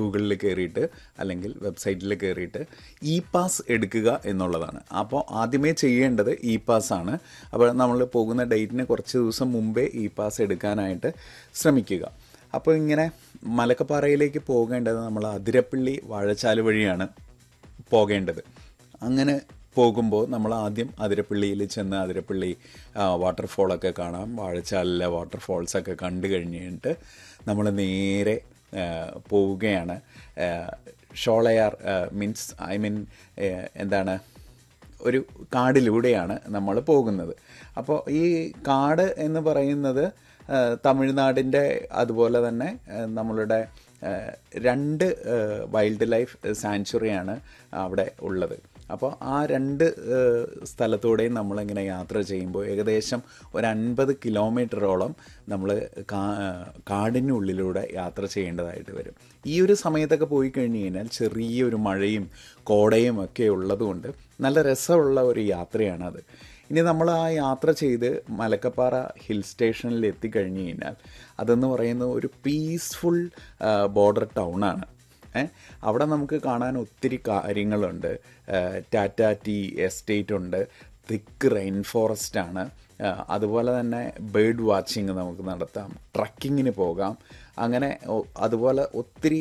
ഗൂഗിളിൽ കയറിയിട്ട് അല്ലെങ്കിൽ വെബ്സൈറ്റിൽ കയറിയിട്ട് ഇ പാസ് എടുക്കുക എന്നുള്ളതാണ് അപ്പോൾ ആദ്യമേ ചെയ്യേണ്ടത് ഇ പാസ് ആണ് അപ്പോൾ നമ്മൾ പോകുന്ന ഡേറ്റിന് കുറച്ച് ദിവസം മുമ്പേ ഇ പാസ് എടുക്കാനായിട്ട് ശ്രമിക്കുക അപ്പോൾ ഇങ്ങനെ മലക്കപ്പാറയിലേക്ക് പോകേണ്ടത് നമ്മൾ അതിരപ്പള്ളി വാഴച്ചാല് വഴിയാണ് പോകേണ്ടത് അങ്ങനെ പോകുമ്പോൾ നമ്മൾ ആദ്യം അതിരപ്പള്ളിയിൽ ചെന്ന് അതിരപ്പള്ളി വാട്ടർഫോളൊക്കെ കാണാം വാഴച്ചാലിലെ വാട്ടർഫോൾസൊക്കെ കണ്ടു കഴിഞ്ഞിട്ട് നമ്മൾ നേരെ ആ, പോവുകയാണ് ആ, ഷോളയാർ മീൻസ് ഐ മീൻ എന്താണ് ഒരു കാടിലൂടെയാണ് നമ്മൾ പോകുന്നത് അപ്പോൾ ഈ കാട് എന്ന് പറയുന്നത് ആ, തമിഴ്നാടിൻ്റെ അതുപോലെ തന്നെ ആ, നമ്മളുടെ ആ, രണ്ട് വൈൽഡ് ലൈഫ് സാങ്ച്വറിയാണ് അവിടെ ഉള്ളത് അപ്പോൾ ആ രണ്ട് ആ, സ്ഥലത്തൂടെയും നമ്മളിങ്ങനെ യാത്ര ചെയ്യുമ്പോൾ ഏകദേശം ഒരു അൻപത് കിലോമീറ്ററോളം നമ്മൾ കാ കാടിനുള്ളിലൂടെ യാത്ര ചെയ്യേണ്ടതായിട്ട് വരും ഈ ഒരു സമയത്തൊക്കെ പോയി കഴിഞ്ഞ് കഴിഞ്ഞാൽ ചെറിയൊരു മഴയും കോടയും ഒക്കെ ഉള്ളതുകൊണ്ട് നല്ല രസമുള്ള ഒരു യാത്രയാണത് ഇനി നമ്മൾ ആ യാത്ര ചെയ്ത് മലക്കപ്പാറ ഹിൽ സ്റ്റേഷനിൽ എത്തിക്കഴിഞ്ഞ് കഴിഞ്ഞാൽ അതെന്ന് പറയുന്നത് ഒരു പീസ്ഫുൾ ബോർഡർ ടൗണാണ് ഏ അവിടെ നമുക്ക് കാണാൻ ഒത്തിരി കാര്യങ്ങളുണ്ട് ടാറ്റ ടീ എസ്റ്റേറ്റ് ഉണ്ട് തിക്ക് റെയിൻ ഫോറസ്റ്റ് ആണ് ആ, അതുപോലെ തന്നെ ബേർഡ് വാച്ചിങ് നമുക്ക് നടത്താം ട്രക്കിങ്ങിന് പോകാം അങ്ങനെ ഒ- അതുപോലെ ഒത്തിരി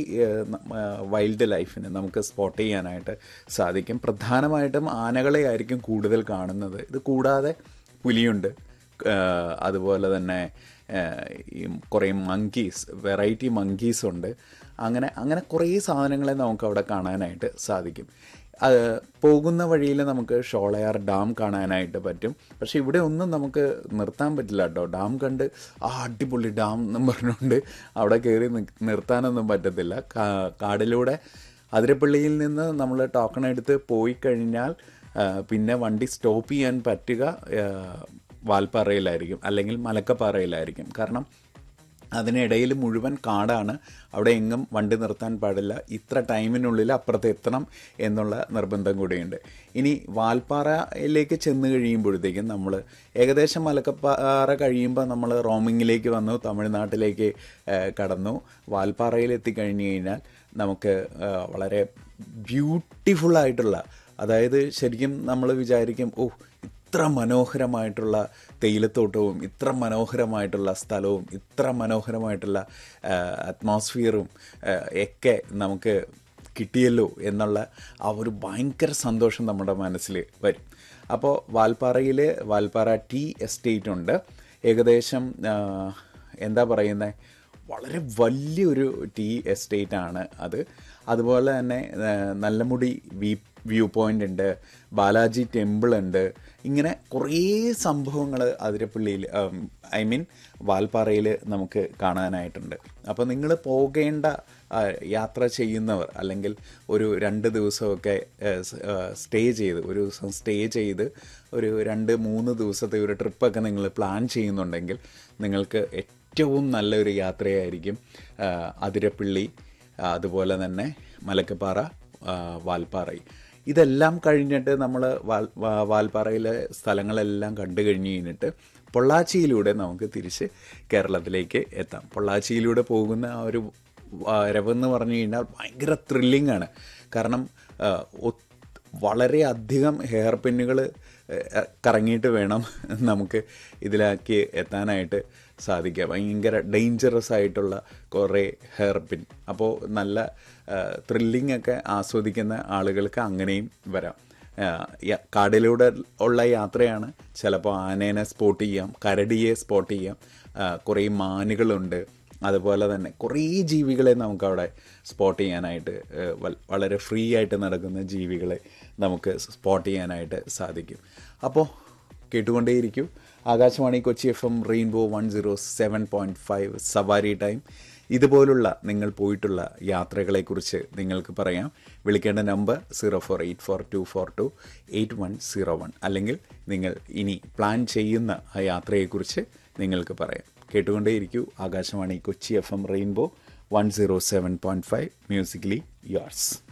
വൈൽഡ് ലൈഫിന് നമുക്ക് സ്പോട്ട് ചെയ്യാനായിട്ട് സാധിക്കും പ്രധാനമായിട്ടും ആനകളെ ആയിരിക്കും കൂടുതൽ കാണുന്നത് ഇത് കൂടാതെ പുലിയുണ്ട് ആ, അതുപോലെ തന്നെ ആ, ഈ കുറേ മങ്കീസ് വെറൈറ്റി മങ്കീസ് ഉണ്ട് അങ്ങനെ അങ്ങനെ കുറേ സാധനങ്ങളെ നമുക്ക് അവിടെ കാണാനായിട്ട് സാധിക്കും അത് പോകുന്ന വഴിയിൽ നമുക്ക് ഷോളയാർ ഡാം കാണാനായിട്ട് പറ്റും പക്ഷെ ഇവിടെ ഒന്നും നമുക്ക് നിർത്താൻ പറ്റില്ല കേട്ടോ ഡാം കണ്ട് ആ അടിപൊളി ഡാം എന്നും പറഞ്ഞുകൊണ്ട് അവിടെ കയറി നി- നിർത്താനൊന്നും പറ്റത്തില്ല കാ- കാടിലൂടെ അതിരപ്പള്ളിയിൽ നിന്ന് നമ്മൾ ടോക്കൺ എടുത്ത് പോയി കഴിഞ്ഞാൽ ആ, പിന്നെ വണ്ടി സ്റ്റോപ്പ് ചെയ്യാൻ പറ്റുക ആ, വാൽപ്പാറയിലായിരിക്കും അല്ലെങ്കിൽ മലക്കപ്പാറയിലായിരിക്കും കാരണം അതിനിടയിൽ മുഴുവൻ കാടാണ് അവിടെ എങ്ങും വണ്ടി നിർത്താൻ പാടില്ല ഇത്ര ടൈമിനുള്ളിൽ അപ്പുറത്ത് എത്തണം എന്നുള്ള നിർബന്ധം കൂടിയുണ്ട് ഇനി വാൽപ്പാറയിലേക്ക് ചെന്ന് കഴിയുമ്പോഴത്തേക്കും നമ്മൾ ഏകദേശം മലക്കപ്പാറ കഴിയുമ്പോൾ നമ്മൾ റോമിങ്ങിലേക്ക് വന്നു തമിഴ്നാട്ടിലേക്ക് ഏഹ്, കടന്നു വാൽപ്പാറയിൽ എത്തിക്കഴിഞ്ഞ് കഴിഞ്ഞാൽ നമുക്ക് ഏഹ്, വളരെ ബ്യൂട്ടിഫുൾ ആയിട്ടുള്ള അതായത് ശരിക്കും നമ്മൾ വിചാരിക്കും ഓ ഇത്ര മനോഹരമായിട്ടുള്ള തേയിലത്തോട്ടവും ഇത്ര മനോഹരമായിട്ടുള്ള സ്ഥലവും ഇത്ര മനോഹരമായിട്ടുള്ള അറ്റ്മോസ്ഫിയറും ഒക്കെ നമുക്ക് കിട്ടിയല്ലോ എന്നുള്ള ആ ഒരു ഭയങ്കര സന്തോഷം നമ്മുടെ മനസ്സിൽ വരും അപ്പോൾ വാൽപ്പാറയിൽ വാൽപ്പാറ ടീ എസ്റ്റേറ്റ് ഉണ്ട് ഏകദേശം ആ, എന്താ പറയുന്നത് വളരെ വലിയൊരു ടീ എസ്റ്റേറ്റ് ആണ് അത് അതുപോലെ തന്നെ ആ, നല്ലമുടി വി വ്യൂ പോയിന്റ് ഉണ്ട് ബാലാജി ടെമ്പിൾ ഉണ്ട് ഇങ്ങനെ കുറേ സംഭവങ്ങൾ അതിരപ്പള്ളിയിൽ ഐ മീൻ വാൽപ്പാറയിൽ നമുക്ക് കാണാനായിട്ടുണ്ട് അപ്പോൾ നിങ്ങൾ പോകേണ്ട ആ, യാത്ര ചെയ്യുന്നവർ അല്ലെങ്കിൽ ഒരു രണ്ട് ദിവസമൊക്കെ സ്റ്റേ ചെയ്ത് ഒരു ദിവസം സ്റ്റേ ചെയ്ത് ഒരു രണ്ട് മൂന്ന് ദിവസത്തെ ഒരു ട്രിപ്പൊക്കെ നിങ്ങൾ പ്ലാൻ ചെയ്യുന്നുണ്ടെങ്കിൽ നിങ്ങൾക്ക് ഏറ്റവും നല്ലൊരു യാത്രയായിരിക്കും ആ, അതിരപ്പള്ളി ആ, അതുപോലെ തന്നെ മലക്കപ്പാറ ആ, വാൽപ്പാറ ഇതെല്ലാം കഴിഞ്ഞിട്ട് നമ്മൾ വാൽ വാ- വാൽപ്പാറയിലെ സ്ഥലങ്ങളെല്ലാം കണ്ടു കഴിഞ്ഞ് കഴിഞ്ഞിട്ട് പൊള്ളാച്ചിയിലൂടെ നമുക്ക് തിരിച്ച് കേരളത്തിലേക്ക് എത്താം പൊള്ളാച്ചിയിലൂടെ പോകുന്ന ആ ഒരു വരവെന്ന് പറഞ്ഞു കഴിഞ്ഞാൽ ഭയങ്കര ത്രില്ലിംഗ് ആണ് കാരണം ആ, ഒ- വളരെയധികം ഹെയർ പിന്നുകൾ കറങ്ങിയിട്ട് വേണം നമുക്ക് ഇതിലാക്കി എത്താനായിട്ട് സാധിക്കുക ഭയങ്കര ഡേഞ്ചറസ് ആയിട്ടുള്ള കുറേ ഹെയർ പിൻ അപ്പോൾ നല്ല ത്രില്ലിംഗ് ഒക്കെ ആസ്വദിക്കുന്ന ആളുകൾക്ക് അങ്ങനെയും വരാം ആ, യ- കാടിലൂടെ ഉള്ള യാത്രയാണ് ചിലപ്പോൾ ആനേനെ സ്പോട്ട് ചെയ്യാം കരടിയെ സ്പോട്ട് ചെയ്യാം ആ, കുറേ മാനുകളുണ്ട് അതുപോലെ തന്നെ കുറേ ജീവികളെ നമുക്കവിടെ സ്പോട്ട് ചെയ്യാനായിട്ട് ഏഹ്, വൽ- വളരെ ഫ്രീ ആയിട്ട് നടക്കുന്ന ജീവികളെ നമുക്ക് സ്പോട്ട് ചെയ്യാനായിട്ട് സാധിക്കും അപ്പോൾ കേട്ടുകൊണ്ടേയിരിക്കും Akashvani Kochi F M rainbow one zero seven point five Savari time ഇതുപോലുള്ള നിങ്ങൾ പോയിട്ടുള്ള യാത്രകളെക്കുറിച്ച് നിങ്ങൾക്ക് പറയാം വിളിക്കേണ്ട number zero four eight four two four two eight one zero one അല്ലെങ്കിൽ നിങ്ങൾ ഇനി പ്ലാൻ ചെയ്യുന്ന ആ യാത്രയെക്കുറിച്ച് നിങ്ങൾക്ക് പറയാം കേട്ടുകൊണ്ടേയിരിക്കൂ Akashvani Kochi F M rainbow one zero seven point five musically yours